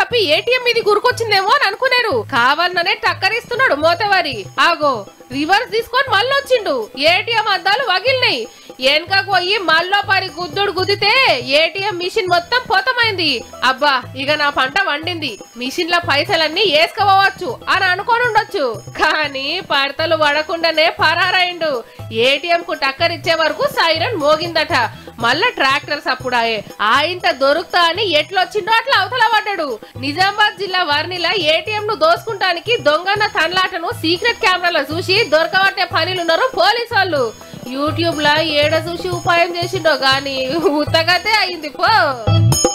తప్పి ఏటీఎం మీది గురికొచ్చిందేమో అని అనుకున్నారు కావాలనే టక్కరిస్తున్నాడు మోతవారి ఆగో రివర్స్ తీసుకొని మళ్ళీ వచ్చిండు ఏటీఎం అద్దాలు వగిలినాయి వెనకకు పోయి మళ్ళీ పరి గుద్దుడు గుద్దితే ఏటీఎం మిషన్ మొత్తం పోతమైంది అబ్బా ఇక నా పంట వండింది మిషన్ లో పైసలన్నీ వేసుకోవచ్చు అని అనుకొని ఉండొచ్చు కానీ పడతలు పడకుండానే పరారైండు ఏటీఎం కు టక్కరిచ్చే వరకు సైరన్ మోగిందట మళ్ళా ట్రాక్టర్ సప్పుడాయే ఆయంత దొరుకుతా అని ఎట్లొచ్చిండో అట్లా అవతల పడ్డాడు నిజామాబాద్ జిల్లా వర్ణిల ఏటీఎం ను దోసుకుంటానికి దొంగన్న తన్లాటను సీక్రెట్ కెమెరాలో చూసి దొరకబట్టే పనిలున్నారు పోలీసు వాళ్ళు యూట్యూబ్ లా ఏడ చూసి ఉపాయం చేసిండో గాని ఉత్తగతే అయింది పో